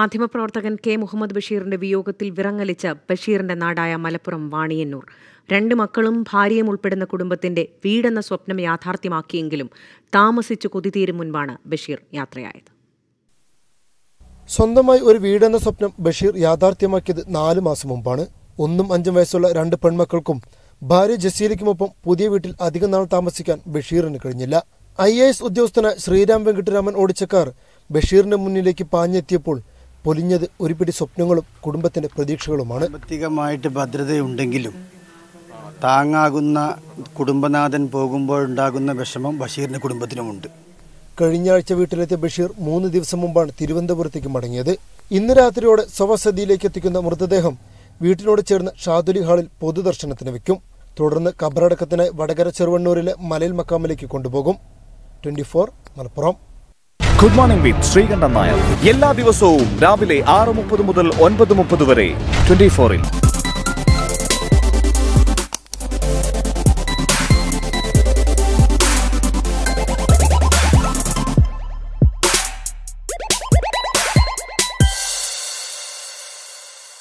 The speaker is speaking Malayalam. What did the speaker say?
മാധ്യമപ്രവർത്തകൻ കെ മുഹമ്മദ് ബഷീറിന്റെ വിയോഗത്തിൽ വിറങ്ങലിച്ച ബഷീറിന്റെ നാടായ മലപ്പുറം വാണിയന്നൂർ രണ്ട് മക്കളും ഭാര്യയും ഉൾപ്പെടുന്ന കുടുംബത്തിന്റെ വീടെന്ന സ്വപ്നം യാഥാർത്ഥ്യമാക്കിയെങ്കിലും താമസിച്ചു കൊതിതീരും മുൻപാണ് ബഷീർ യാത്രയായത് സ്വന്തമായി ഒരു വീടെന്ന സ്വപ്നം ബഷീർ യാഥാർത്ഥ്യമാക്കിയത് നാല് മാസം മുമ്പാണ് ഒന്നും അഞ്ചും വയസ്സുള്ള രണ്ട് പെൺമക്കൾക്കും ഭാര്യ ജസീലയ്ക്കുമൊപ്പം പുതിയ വീട്ടിൽ അധികം നാൾ താമസിക്കാൻ ബഷീറിന് കഴിഞ്ഞില്ല ഐ എ എസ് ഉദ്യോഗസ്ഥന ശ്രീരാം വെങ്കിട്ടരാമൻ ഓടിച്ച കാർ ബഷീറിന്റെ മുന്നിലേക്ക് പാഞ്ഞെത്തിയപ്പോൾ പൊലിഞ്ഞത് ഒരു പിടി സ്വപ്നങ്ങളും കുടുംബത്തിന്റെ പ്രതീക്ഷകളുമാണ് സാമ്പത്തികമായിട്ട് ഭദ്രതയുണ്ടെങ്കിലും താങ്ങാകുന്ന കുടുംബനാഥൻ പോകുമ്പോഴുണ്ടാകുന്ന വിഷമം ബഷീറിന്റെ കുടുംബത്തിനുമുണ്ട് കഴിഞ്ഞ ആഴ്ച വീട്ടിലെത്തിയ ബഷീർ മൂന്ന് ദിവസം മുമ്പാണ് തിരുവനന്തപുരത്തേക്ക് മടങ്ങിയത് ഇന്ന് രാത്രിയോടെ സ്വവസതിയിലേക്ക് എത്തിക്കുന്ന മൃതദേഹം വീട്ടിനോട് ചേർന്ന് ഷാദുലി ഹാളിൽ പൊതുദർശനത്തിന് വെക്കും തുടർന്ന് കബറടക്കത്തിനായി വടകര ചെറുവണ്ണൂരിലെ മലയിൽ മക്കാമിലേക്ക് കൊണ്ടുപോകും twenty Malappuram good morning with Sreekantan Nair എല്ലാ ദിവസവും രാവിലെ ആറ് മുപ്പത് മുതൽ ഒൻപത് മുപ്പത് വരെ ട്വന്റി ഫോറിൽ